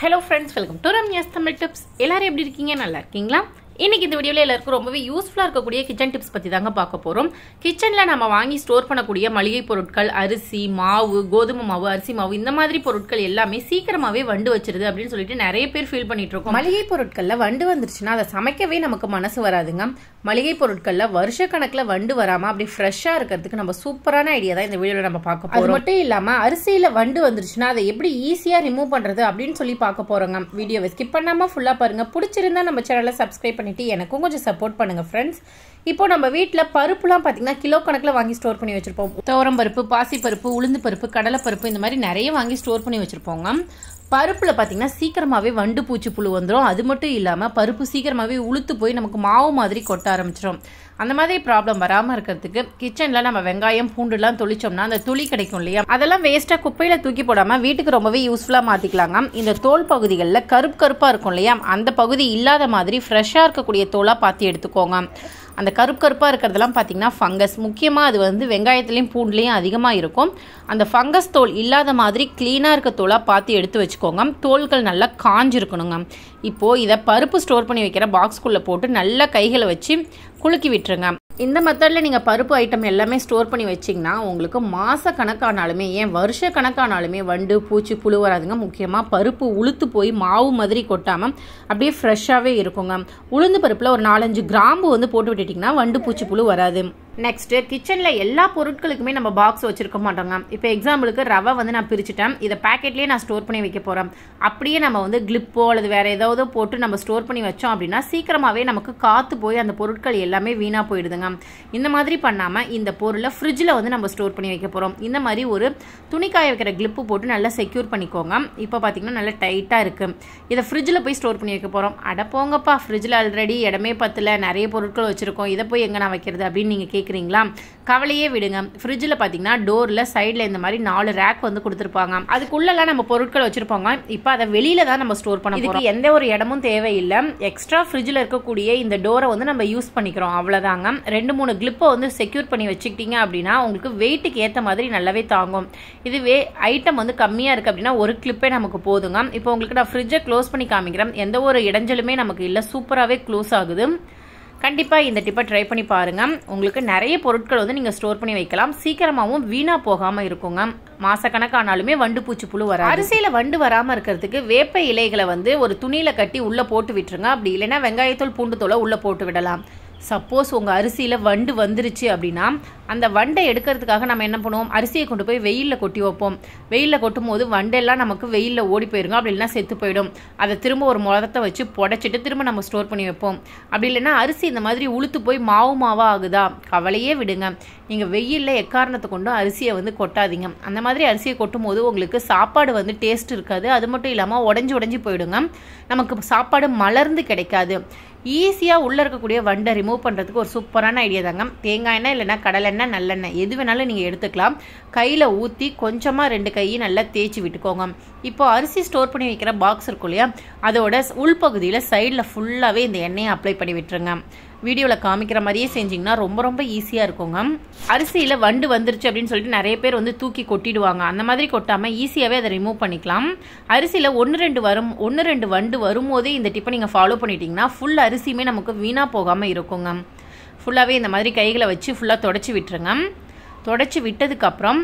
hello friends welcome to Ramya's Tamil tips எல்லாரும் எப்படி இருக்கீங்க நல்லா இருக்கீங்களா இன்னைக்கு இந்த வீடியோல எல்லாருக்கும் ரொம்பவே யூஸ்ஃபுல்லா இருக்கக்கூடிய கிச்சன் டிப்ஸ் பத்தி தாங்க பார்க்க போறோம் கிச்சன்ல நம்ம வாங்கி ஸ்டோர் பண்ணக்கூடிய மளிகை பொருட்கள் அரிசி மாவு கோதுமை மாவு அரிசி மாவு இந்த மாதிரி பொருட்கள் எல்லாமே சீக்கிரமாவே வண்டு வச்சிருது அப்படின்னு சொல்லிட்டு நிறைய பேர் ஃபீல் பண்ணிட்டு இருக்கோம் மளிகை பொருட்கள்ல வண்டு வந்துருச்சுன்னா அதை சமைக்கவே நமக்கு மனசு வராதுங்க மளிகை பொருட்கள்ல வருஷ கணக்குல வண்டு வராம அப்படி ஃப்ரெஷ்ஷா இருக்கிறதுக்கு நம்ம சூப்பரான ஐடியா தான் இந்த வீடியோல நம்ம பார்க்க போறோம் அது மட்டும் இல்லாம அரிசியில வண்டு வந்துருச்சுன்னா அதை எப்படி ஈஸியா ரிமூவ் பண்றது அப்படின்னு சொல்லி பார்க்க போறோங்க வீடியோவை ஸ்கிப் பண்ணாம ஃபுல்லா பாருங்க பிடிச்சிருந்தா நம்ம சேனலை சப்ஸ்கிரைப் பண்ணிட்டு எனக்கும் கொஞ்சம் சப்போர்ட் பண்ணுங்க ஃப்ரெண்ட்ஸ் இப்போ நம்ம வீட்டில் பருப்புலாம் பார்த்தீங்கன்னா கிலோ கணக்கில் வாங்கி ஸ்டோர் பண்ணி வச்சிருப்போம் துவரம் பருப்பு பாசி பருப்பு உளுந்து பருப்பு கடலை பருப்பு இந்த மாதிரி நிறைய வாங்கி ஸ்டோர் பண்ணி வச்சிருப்போங்க பருப்பில் பார்த்தீங்கன்னா சீக்கிரமாகவே வண்டு பூச்சி புழு வந்துடும் அது மட்டும் இல்லாமல் பருப்பு சீக்கிரமாகவே உளுத்து போய் நமக்கு மாவு மாதிரி கொட்ட ஆரம்பிச்சிடும் அந்த மாதிரி ப்ராப்ளம் வராமல் இருக்கிறதுக்கு கிச்சனில் நம்ம வெங்காயம் பூண்டுலாம் தொளிச்சோம்னா அந்த துளி கிடைக்கும் இல்லையா அதெல்லாம் வேஸ்ட்டாக குப்பையில் தூக்கி போடாமல் வீட்டுக்கு ரொம்பவே யூஸ்ஃபுல்லாக மாற்றிக்கலாங்க இந்த தோல் பகுதிகளில் கருப்பு கருப்பாக இருக்கும் இல்லையா அந்த பகுதி இல்லாத மாதிரி ஃப்ரெஷ்ஷாக இருக்கக்கூடிய தோலாக பார்த்து எடுத்துக்கோங்க அந்த கருப்பு கருப்பாக இருக்கிறதெல்லாம் பார்த்தீங்கன்னா ஃபங்கஸ் முக்கியமாக அது வந்து வெங்காயத்துலேயும் பூண்டுலேயும் அதிகமாக இருக்கும் அந்த ஃபங்கஸ் தோல் இல்லாத மாதிரி க்ளீனாக இருக்க தோலாக பார்த்து எடுத்து வச்சுக்கோங்க தோல்கள் நல்லா காஞ்சிருக்கணுங்க இப்போது இதை பருப்பு ஸ்டோர் பண்ணி வைக்கிற பாக்ஸ்குள்ளே போட்டு நல்லா கைகளை வச்சு குலுக்கி விட்டுருங்க இந்த மெத்தடில் நீங்கள் பருப்பு ஐட்டம் எல்லாமே ஸ்டோர் பண்ணி வச்சிங்கன்னா உங்களுக்கு மாத கணக்கானாலுமே ஏன் வருஷ கணக்கானாலுமே வண்டு பூச்சி புழு வராதுங்க முக்கியமாக பருப்பு உளுத்து போய் மாவு மாதிரி கொட்டாமல் அப்படியே ஃப்ரெஷ்ஷாகவே இருக்குங்க உளுந்து பருப்பில் ஒரு நாலஞ்சு கிராம்பு வந்து போட்டு விட்டுட்டிங்கன்னா வண்டு பூச்சி புழு வராது நெக்ஸ்ட்டு கிச்சனில் எல்லா பொருட்களுக்குமே நம்ம பாக்ஸ் வச்சுருக்க மாட்டோங்க இப்போ எக்ஸாம்பிளுக்கு ரவை வந்து நான் பிரிச்சுட்டேன் இதை பேக்கெட்லேயே நான் ஸ்டோர் பண்ணி வைக்க போகிறேன் அப்படியே நம்ம வந்து கிளிப்போ அல்லது வேறு ஏதாவது போட்டு நம்ம ஸ்டோர் பண்ணி வச்சோம் அப்படின்னா சீக்கிரமாகவே நமக்கு காற்று போய் அந்த பொருட்கள் எல்லாமே வீணாக போயிடுதுங்க இந்த மாதிரி பண்ணாமல் இந்த பொருளை ஃப்ரிட்ஜில் வந்து நம்ம ஸ்டோர் பண்ணி வைக்க போகிறோம் இந்த மாதிரி ஒரு துணி காய வைக்கிற கிளிப்பு போட்டு நல்லா செக்யூர் பண்ணிக்கோங்க இப்போ பார்த்தீங்கன்னா நல்லா டைட்டாக இருக்குது இதை ஃப்ரிட்ஜில் போய் ஸ்டோர் பண்ணி வைக்க போகிறோம் அட போங்கப்பா ஃப்ரிட்ஜில் ஆல்ரெடி இடமே பத்தில் நிறைய பொருட்கள் வச்சுருக்கோம் இதை போய் எங்கே நான் வைக்கிறது அப்படின்னு நீங்கள் கேட்குறீங்களா கவலையே விடுங்க ஃப்ரிட்ஜில் பார்த்தீங்கன்னா டோரில் சைடில் இந்த மாதிரி நாலு ரேக் வந்து கொடுத்துருப்பாங்க அதுக்குள்ளெல்லாம் நம்ம பொருட்கள் வச்சுருப்பாங்க இப்போ அதை வெளியில தான் நம்ம ஸ்டோர் பண்ண போகிறோம் எந்த ஒரு இடமும் தேவையில்லை எக்ஸ்ட்ரா ஃப்ரிட்ஜில் இருக்கக்கூடிய இந்த டோரை வந்து நம்ம யூஸ் பண்ணிக்கிறோம் அவ்வளோதாங்க ரெண்டு மூணு கிளிப்பை வந்து செக்யூர் பண்ணி வச்சுக்கிட்டீங்க அப்படின்னா உங்களுக்கு வெயிட்டுக்கு ஏற்ற மாதிரி நல்லாவே தாங்கும் இதுவே ஐட்டம் வந்து கம்மியாக இருக்குது அப்படின்னா ஒரு கிளிப்பே நமக்கு போதுங்க இப்போ உங்களுக்கு நான் ஃப்ரிட்ஜை க்ளோஸ் பண்ணி காமிக்கிறேன் எந்த ஒரு இடைஞ்சலுமே நமக்கு இல்லை சூப்பராகவே க்ளோஸ் ஆகுது கண்டிப்பாக இந்த டிப்பை ட்ரை பண்ணி பாருங்கள் உங்களுக்கு நிறைய பொருட்கள் வந்து நீங்கள் ஸ்டோர் பண்ணி வைக்கலாம் சீக்கிரமாகவும் வீணாக போகாமல் இருக்குங்க மாசக்கணக்கானாலுமே வண்டு பூச்சி புழு வர அரிசியில் வண்டு வராமல் இருக்கிறதுக்கு வேப்ப இலைகளை வந்து ஒரு துணியில் கட்டி உள்ளே போட்டு விட்டுருங்க அப்படி இல்லைன்னா வெங்காயத்தூள் பூண்டு தோலை உள்ளே போட்டு விடலாம் சப்போஸ் உங்கள் அரிசியில் வண்டு வந்துருச்சு அப்படின்னா அந்த வண்டை எடுக்கிறதுக்காக நம்ம என்ன பண்ணுவோம் அரிசியை கொண்டு போய் வெயிலில் கொட்டி வைப்போம் வெயிலில் கொட்டும் போது வண்டெல்லாம் நமக்கு வெயிலில் ஓடி போயிருங்க அப்படி இல்லைன்னா செத்து போயிடும் அதை திரும்ப ஒரு முளத்தை வச்சு புடச்சிட்டு திரும்ப நம்ம ஸ்டோர் பண்ணி வைப்போம் அப்படி இல்லைன்னா அரிசி இந்த மாதிரி உளுத்து போய் மாவு மாவாக ஆகுதா கவலையே விடுங்க நீங்கள் வெயிலில் எக்காரணத்தை கொண்டும் அரிசியை வந்து கொட்டாதீங்க அந்த மாதிரி அரிசியை கொட்டும் போது உங்களுக்கு சாப்பாடு வந்து டேஸ்ட் இருக்காது அது மட்டும் இல்லாமல் உடஞ்சி உடஞ்சி போயிடுங்க நமக்கு சாப்பாடு மலர்ந்து கிடைக்காது ஈஸியாக உள்ளே இருக்கக்கூடிய வண்டை ரிமூவ் பண்ணுறதுக்கு ஒரு சூப்பரான ஐடியா தாங்க தேங்காய் எண்ணெய் இல்லைன்னா கடலெண்ணெய் நல்லெண்ணெய் எது வேணாலும் நீங்கள் எடுத்துக்கலாம் கையில் ஊற்றி கொஞ்சமாக ரெண்டு கையை நல்லா தேய்ச்சி விட்டுக்கோங்க இப்போ அரிசி ஸ்டோர் பண்ணி வைக்கிற பாக்ஸ் இருக்கும் இல்லையா அதோட உள்பகுதியில் சைடில் ஃபுல்லாகவே இந்த எண்ணெயை அப்ளை பண்ணி விட்டுருங்க வீடியோவில் காமிக்கிற மாதிரியே செஞ்சிங்கன்னா ரொம்ப ரொம்ப ஈஸியாக இருக்குங்க அரிசியில் வண்டு வந்துருச்சு அப்படின்னு சொல்லிட்டு நிறைய பேர் வந்து தூக்கி கொட்டிடுவாங்க அந்த மாதிரி கொட்டாமல் ஈஸியாகவே அதை ரிமூவ் பண்ணிக்கலாம் அரிசியில் ஒன்று ரெண்டு வரும் ஒன்று ரெண்டு வண்டு வரும்போதே இந்த டிப்பை நீங்கள் ஃபாலோ பண்ணிட்டீங்கன்னா ஃபுல் அரிசியுமே நமக்கு வீணாக போகாமல் இருக்குங்க ஃபுல்லாகவே இந்த மாதிரி கைகளை வச்சு ஃபுல்லாக தொடச்சி விட்டுருங்க தொடச்சி விட்டதுக்கப்புறம்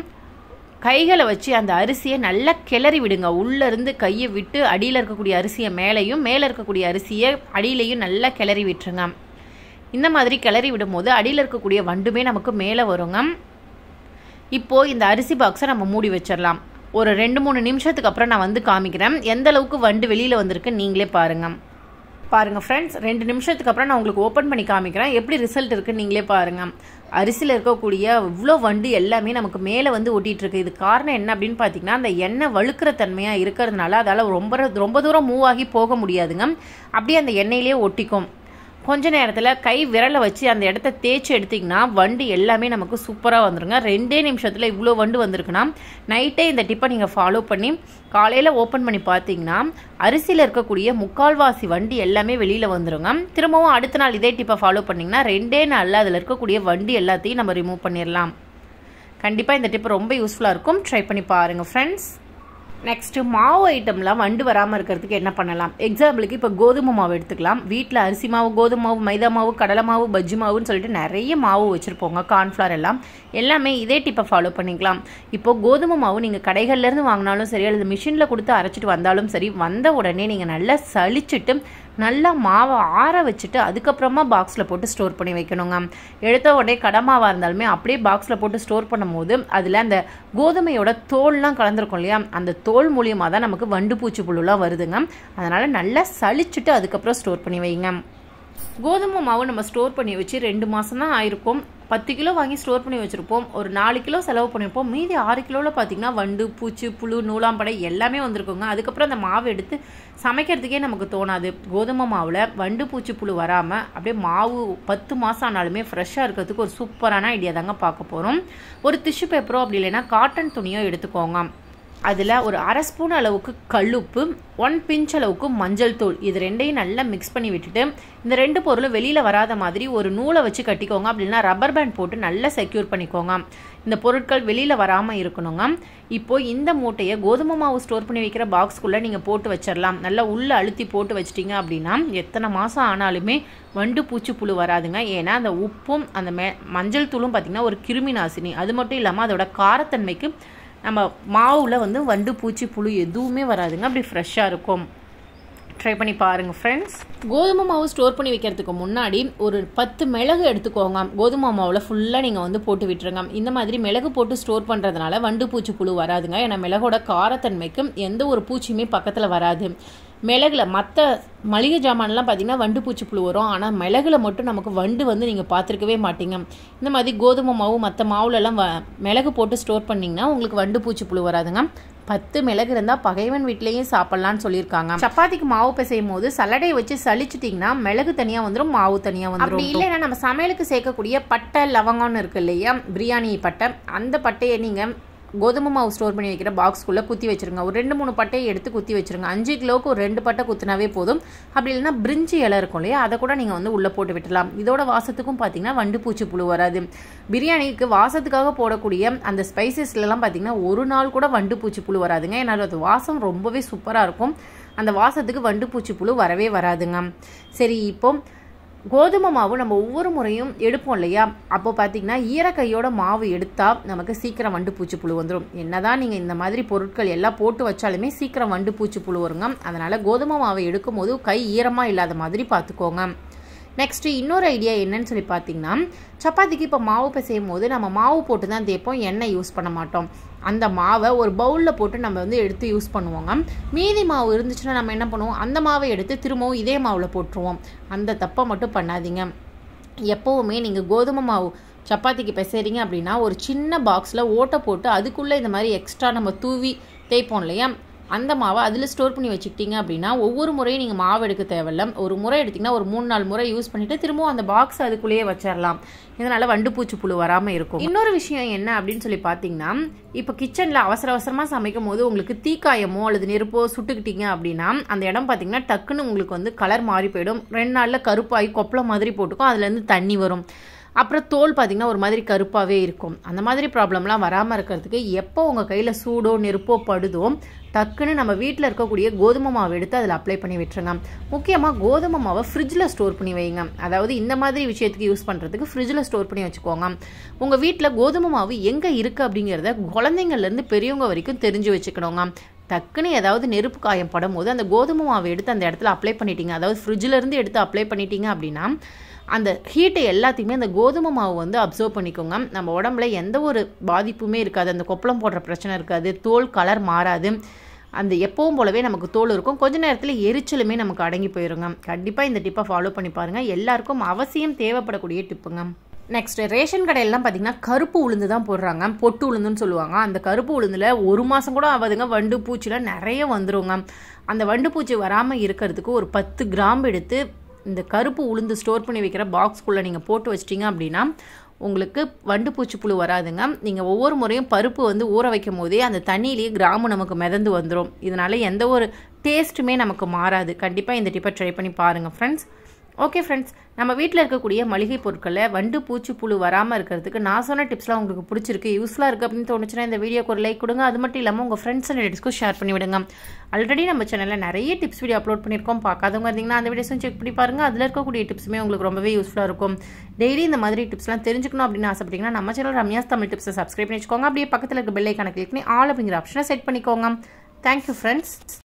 கைகளை வச்சு அந்த அரிசியை நல்லா கிளறி விடுங்க உள்ளேருந்து கையை விட்டு அடியில் இருக்கக்கூடிய அரிசியை மேலேயும் மேலே இருக்கக்கூடிய அரிசியை அடியிலையும் நல்லா கிளறி விட்டுருங்க இந்த மாதிரி கிளறி விடும்போது அடியில் இருக்கக்கூடிய வண்டுமே நமக்கு மேலே வருங்க இப்போது இந்த அரிசி பாக்ஸை நம்ம மூடி வச்சிடலாம் ஒரு ரெண்டு மூணு நிமிஷத்துக்கு அப்புறம் நான் வந்து காமிக்கிறேன் எந்த அளவுக்கு வண்டு வெளியில் வந்திருக்கு நீங்களே பாருங்கள் பாருங்கள் ஃப்ரெண்ட்ஸ் ரெண்டு நிமிஷத்துக்கு அப்புறம் நான் உங்களுக்கு ஓப்பன் பண்ணி காமிக்கிறேன் எப்படி ரிசல்ட் இருக்குன்னு நீங்களே பாருங்கள் அரிசியில் இருக்கக்கூடிய இவ்வளோ வண்டு எல்லாமே நமக்கு மேலே வந்து ஒட்டிகிட்டு இருக்கு இது காரணம் என்ன அப்படின்னு பார்த்தீங்கன்னா அந்த எண்ணெய் வழுக்கிற தன்மையாக இருக்கிறதுனால அதால் ரொம்ப ரொம்ப தூரம் மூவ் ஆகி போக முடியாதுங்க அப்படியே அந்த எண்ணெயிலே ஒட்டிக்கும் கொஞ்ச நேரத்தில் கை விரலை வச்சு அந்த இடத்த தேய்ச்சி எடுத்திங்கன்னா வண்டு எல்லாமே நமக்கு சூப்பராக வந்துருங்க ரெண்டே நிமிஷத்தில் இவ்வளோ வண்டு வந்திருக்குன்னா நைட்டே இந்த டிப்பை நீங்கள் ஃபாலோ பண்ணி காலையில் ஓப்பன் பண்ணி பார்த்தீங்கன்னா அரிசியில் இருக்கக்கூடிய முக்கால்வாசி வண்டி எல்லாமே வெளியில் வந்துருங்க திரும்பவும் அடுத்த நாள் இதே டிப்பை ஃபாலோ பண்ணிங்கன்னா ரெண்டே நாளில் அதில் இருக்கக்கூடிய வண்டி எல்லாத்தையும் நம்ம ரிமூவ் பண்ணிடலாம் கண்டிப்பாக இந்த டிப் ரொம்ப யூஸ்ஃபுல்லாக இருக்கும் ட்ரை பண்ணி பாருங்கள் ஃப்ரெண்ட்ஸ் நெக்ஸ்ட்டு மாவு ஐட்டம்லாம் வண்டு வராமல் இருக்கிறதுக்கு என்ன பண்ணலாம் எக்ஸாம்பிளுக்கு இப்போ கோதுமை மாவு எடுத்துக்கலாம் வீட்டில் அரிசி மாவு கோதுமை மாவு மைதா மாவு கடலை மாவு பஜ்ஜி மாவுன்னு சொல்லிட்டு நிறைய மாவு வச்சுருப்போங்க கார்ன்ஃப்ளவர் எல்லாம் எல்லாமே இதே டிப்பை ஃபாலோ பண்ணிக்கலாம் இப்போ கோதுமை மாவு நீங்கள் கடைகள்லேருந்து வாங்கினாலும் சரி அல்லது மிஷினில் கொடுத்து அரைச்சிட்டு வந்தாலும் சரி வந்த உடனே நீங்கள் நல்லா சளிச்சிட்டு நல்லா மாவை ஆற வச்சுட்டு அதுக்கப்புறமா பாக்ஸில் போட்டு ஸ்டோர் பண்ணி வைக்கணுங்க எடுத்த உடனே கடை மாவாக இருந்தாலுமே அப்படியே பாக்ஸில் போட்டு ஸ்டோர் பண்ணும்போது அதில் அந்த கோதுமையோட தோல்லாம் கலந்துருக்கும் இல்லையா அந்த தோல் மூலியமாக தான் நமக்கு வண்டு பூச்சி புழுலாம் வருதுங்க அதனால் நல்லா சளிச்சுட்டு அதுக்கப்புறம் ஸ்டோர் பண்ணி வைங்க கோதுமை மாவு நம்ம ஸ்டோர் பண்ணி வச்சு ரெண்டு மாதம் தான் ஆயிருக்கும் பத்து கிலோ வாங்கி ஸ்டோர் பண்ணி வச்சுருப்போம் ஒரு நாலு கிலோ செலவு பண்ணியிருப்போம் மீதி ஆறு கிலோவில் பார்த்தீங்கன்னா வண்டு பூச்சி புழு நூலாம்படை எல்லாமே வந்திருக்குங்க அதுக்கப்புறம் அந்த மாவு எடுத்து சமைக்கிறதுக்கே நமக்கு தோணாது கோதுமை மாவில் வண்டு பூச்சி புழு வராமல் அப்படியே மாவு பத்து மாதம் ஆனாலுமே ஃப்ரெஷ்ஷாக இருக்கிறதுக்கு ஒரு சூப்பரான ஐடியா தாங்க பார்க்க போகிறோம் ஒரு டிஷ்யூ பேப்பரோ அப்படி இல்லைன்னா காட்டன் துணியோ எடுத்துக்கோங்க அதில் ஒரு அரை ஸ்பூன் அளவுக்கு கல்லுப்பு ஒன் பிஞ்ச் அளவுக்கு மஞ்சள் தூள் இது ரெண்டையும் நல்லா மிக்ஸ் பண்ணி விட்டுட்டு இந்த ரெண்டு பொருளும் வெளியில் வராத மாதிரி ஒரு நூலை வச்சு கட்டிக்கோங்க அப்படின்னா ரப்பர் பேண்ட் போட்டு நல்லா செக்யூர் பண்ணிக்கோங்க இந்த பொருட்கள் வெளியில் வராமல் இருக்கணுங்க இப்போ இந்த மூட்டையை கோதுமை மாவு ஸ்டோர் பண்ணி வைக்கிற பாக்ஸ்க்குள்ளே நீங்கள் போட்டு வச்சிடலாம் நல்லா உள்ளே அழுத்தி போட்டு வச்சிட்டிங்க அப்படின்னா எத்தனை மாதம் ஆனாலுமே வண்டு பூச்சி புழு வராதுங்க ஏன்னா அந்த உப்பும் அந்த மே மஞ்சள் தூளும் பார்த்திங்கன்னா ஒரு கிருமி நாசினி அது மட்டும் இல்லாமல் அதோட காரத்தன்மைக்கு நம்ம மாவில் வந்து வண்டு பூச்சி புழு எதுவுமே வராதுங்க அப்படி ஃப்ரெஷ்ஷாக இருக்கும் ட்ரை பண்ணி பாருங்கள் ஃப்ரெண்ட்ஸ் கோதுமை மாவு ஸ்டோர் பண்ணி வைக்கிறதுக்கு முன்னாடி ஒரு பத்து மிளகு எடுத்துக்கோங்க கோதுமை மாவில் ஃபுல்லாக நீங்கள் வந்து போட்டு விட்டுருங்க இந்த மாதிரி மிளகு போட்டு ஸ்டோர் பண்ணுறதுனால வண்டு பூச்சி புழு வராதுங்க ஏன்னா மிளகோட காரத்தன்மைக்கு எந்த ஒரு பூச்சியுமே பக்கத்தில் வராது மிளகுல மற்ற மளிகை ஜாமான்லாம் பார்த்தீங்கன்னா வண்டு பூச்சி புழு வரும் ஆனால் மிளகுல மட்டும் நமக்கு வண்டு வந்து நீங்கள் பார்த்துருக்கவே மாட்டீங்க இந்த மாதிரி கோதுமை மாவு மற்ற மாவுலலாம் வ மிளகு போட்டு ஸ்டோர் பண்ணிங்கன்னா உங்களுக்கு வண்டு பூச்சி புழு வராதுங்க பத்து மிளகு இருந்தால் பகைவன் வீட்லேயும் சாப்பிட்லான்னு சொல்லியிருக்காங்க சப்பாத்திக்கு மாவு பிசையும் போது சலடை வச்சு சளிச்சிட்டிங்கன்னா மிளகு தனியாக வந்துடும் மாவு தனியாக வந்துடும் அப்படி இல்லைன்னா நம்ம சமையலுக்கு சேர்க்கக்கூடிய பட்டை லவங்கம்னு இருக்கு இல்லையா பிரியாணி பட்டை அந்த பட்டையை நீங்கள் கோதுமை மாவு ஸ்டோர் பண்ணி வைக்கிற பாக்ஸ்க்குள்ளே குத்தி வச்சிருங்க ஒரு ரெண்டு மூணு பட்டையை எடுத்து குத்தி வச்சிருங்க அஞ்சு கிலோவுக்கு ஒரு ரெண்டு பட்டை குத்தினாவே போதும் அப்படி இல்லைன்னா பிரிஞ்சி இலை இருக்கும் இல்லையா அதை கூட நீங்கள் வந்து உள்ளே போட்டு விட்டுலாம் இதோட வாசத்துக்கும் பார்த்தீங்கன்னா வண்டு பூச்சி புழு வராது பிரியாணிக்கு வாசத்துக்காக போடக்கூடிய அந்த ஸ்பைசஸ்லலாம் பார்த்தீங்கன்னா ஒரு நாள் கூட வண்டு பூச்சி புழு வராதுங்க ஏன்னா அது வாசம் ரொம்பவே சூப்பராக இருக்கும் அந்த வாசத்துக்கு வண்டு பூச்சி புழு வரவே வராதுங்க சரி இப்போ கோதுமை மாவு நம்ம ஒவ்வொரு முறையும் எடுப்போம் இல்லையா அப்போ பார்த்தீங்கன்னா ஈரக்கையோட மாவு எடுத்தால் நமக்கு சீக்கிரம் வண்டு பூச்சி புழு வந்துடும் என்னதான் நீங்கள் இந்த மாதிரி பொருட்கள் எல்லாம் போட்டு வச்சாலுமே சீக்கிரம் வண்டு பூச்சி புழு வருங்க அதனால் கோதுமை மாவை எடுக்கும் போது கை ஈரமாக இல்லாத மாதிரி பார்த்துக்கோங்க நெக்ஸ்ட்டு இன்னொரு ஐடியா என்னன்னு சொல்லி பார்த்தீங்கன்னா சப்பாத்திக்கு இப்போ மாவு பிசையும் போது நம்ம மாவு போட்டு தான் தேய்ப்போம் எண்ணெய் யூஸ் பண்ண மாட்டோம் அந்த மாவை ஒரு பவுலில் போட்டு நம்ம வந்து எடுத்து யூஸ் பண்ணுவோங்க மீதி மாவு இருந்துச்சுன்னா நம்ம என்ன பண்ணுவோம் அந்த மாவை எடுத்து திரும்பவும் இதே மாவில் போட்டுருவோம் அந்த தப்பை மட்டும் பண்ணாதீங்க எப்போவுமே நீங்கள் கோதுமை மாவு சப்பாத்திக்கு பிசைறீங்க அப்படின்னா ஒரு சின்ன பாக்ஸில் ஓட்டை போட்டு அதுக்குள்ளே இந்த மாதிரி எக்ஸ்ட்ரா நம்ம தூவி தேய்ப்போம் இல்லையா அந்த மாவை அதில் ஸ்டோர் பண்ணி வச்சுக்கிட்டீங்க அப்படின்னா ஒவ்வொரு முறையும் நீங்கள் மாவு எடுக்க தேவையில்ல ஒரு முறை எடுத்திங்கன்னா ஒரு மூணு நாலு முறை யூஸ் பண்ணிவிட்டு திரும்பவும் அந்த பாக்ஸ் அதுக்குள்ளேயே வச்சிடலாம் இதனால் வண்டு பூச்சி புழு வராமல் இருக்கும் இன்னொரு விஷயம் என்ன அப்படின்னு சொல்லி பார்த்தீங்கன்னா இப்போ கிச்சனில் அவசர அவசரமாக சமைக்கும் போது உங்களுக்கு தீக்காயமோ அல்லது நெருப்போ சுட்டுக்கிட்டீங்க அப்படின்னா அந்த இடம் பார்த்தீங்கன்னா டக்குன்னு உங்களுக்கு வந்து கலர் மாறி போயிடும் ரெண்டு நாளில் கருப்பாகி கொப்பளை மாதிரி போட்டுக்கும் அதுலேருந்து தண்ணி வரும் அப்புறம் தோல் பார்த்திங்கன்னா ஒரு மாதிரி கருப்பாகவே இருக்கும் அந்த மாதிரி ப்ராப்ளம்லாம் வராமல் இருக்கிறதுக்கு எப்போ உங்கள் கையில் சூடோ நெருப்போ படுதோ டக்குன்னு நம்ம வீட்டில் இருக்கக்கூடிய கோதுமை மாவு எடுத்து அதில் அப்ளை பண்ணி விட்டுருங்க முக்கியமாக கோதுமை மாவை ஃப்ரிட்ஜில் ஸ்டோர் பண்ணி வைங்க அதாவது இந்த மாதிரி விஷயத்துக்கு யூஸ் பண்ணுறதுக்கு ஃப்ரிட்ஜில் ஸ்டோர் பண்ணி வச்சுக்கோங்க உங்கள் வீட்டில் கோதுமை மாவு எங்கே இருக்குது அப்படிங்கிறத குழந்தைங்கள்லேருந்து பெரியவங்க வரைக்கும் தெரிஞ்சு வச்சுக்கணுங்க டக்குன்னு ஏதாவது நெருப்பு காயம் படும் போது அந்த கோதுமை மாவை எடுத்து அந்த இடத்துல அப்ளை பண்ணிட்டீங்க அதாவது ஃப்ரிட்ஜிலேருந்து எடுத்து அப்ளை பண்ணிட்டீங்க அப்படின்னா அந்த ஹீட்டை எல்லாத்தையுமே அந்த கோதுமை மாவு வந்து அப்சர்வ் பண்ணிக்கோங்க நம்ம உடம்புல எந்த ஒரு பாதிப்புமே இருக்காது அந்த கொப்பளம் போடுற பிரச்சனை இருக்காது தோல் கலர் மாறாது அந்த எப்பவும் போலவே நமக்கு தோல் இருக்கும் கொஞ்ச நேரத்தில் எரிச்சலுமே நமக்கு அடங்கி போயிருங்க கண்டிப்பாக இந்த டிப்பை ஃபாலோ பண்ணி பாருங்கள் எல்லாருக்கும் அவசியம் தேவைப்படக்கூடிய டிப்புங்க நெக்ஸ்ட் ரேஷன் கடையிலலாம் பார்த்தீங்கன்னா கருப்பு உளுந்து தான் போடுறாங்க பொட்டு உளுந்துன்னு சொல்லுவாங்க அந்த கருப்பு உளுந்தில் ஒரு மாதம் கூட ஆகாதுங்க வண்டு பூச்சிலாம் நிறைய வந்துருங்க அந்த வண்டு பூச்சி வராமல் இருக்கிறதுக்கு ஒரு பத்து கிராம் எடுத்து இந்த கருப்பு உளுந்து ஸ்டோர் பண்ணி வைக்கிற பாக்ஸ்குள்ளே நீங்கள் போட்டு வச்சிட்டிங்க அப்படின்னா உங்களுக்கு வண்டு பூச்சி புழு வராதுங்க நீங்கள் ஒவ்வொரு முறையும் பருப்பு வந்து ஊற வைக்கும் போதே அந்த தண்ணியிலேயே கிராமம் நமக்கு மிதந்து வந்துடும் இதனால் எந்த ஒரு டேஸ்ட்டுமே நமக்கு மாறாது கண்டிப்பாக இந்த டிப்பை ட்ரை பண்ணி பாருங்கள் ஃப்ரெண்ட்ஸ் ஓகே ஃப்ரெண்ட்ஸ் நம்ம வீட்டில் இருக்கக்கூடிய மளிகை பொருட்களை வண்டு பூச்சி புழு வராமல் இருக்கிறதுக்கு நான் சொன்ன டிப்ஸ்லாம் உங்களுக்கு பிடிச்சிருக்கு யூஸ்ஃபுல்லாக இருக்குது அப்படின்னு தோணுச்சுன்னா இந்த வீடியோக்கு ஒரு லைக் கொடுங்க அது மட்டும் இல்லாமல் உங்கள் ஃப்ரெண்ட்ஸ் அண்ட் ரிலேட்டிவ்ஸ்க்கும் ஷேர் பண்ணி விடுங்க ஆல்ரெடி நம்ம சேனலில் நிறைய டிப்ஸ் வீடியோ அப்லோட் பண்ணியிருக்கோம் பார்க்காதவங்க இருந்தீங்கன்னா அந்த வீடியோஸும் செக் பண்ணி பாருங்கள் அதில் இருக்கக்கூடிய டிப்ஸுமே உங்களுக்கு ரொம்பவே யூஸ்ஃபுல்லாக இருக்கும் டெய்லி இந்த மாதிரி டிப்ஸ்லாம் தெரிஞ்சுக்கணும் அப்படின்னு ஆசைப்பட்டீங்கன்னா நம்ம சேனல் ரம்யாஸ் தமிழ் டிப்ஸை சப்ஸ்கிரைப் பண்ணி வச்சுக்கோங்க அப்படியே பக்கத்தில் இருக்க பெல் ஐக்கான கிளிக் பண்ணி ஆல் அப்படிங்கிற ஆப்ஷனை செட் பண்ணிக்கோங்க தேங்க்யூ ஃப்ரெண்ட்ஸ்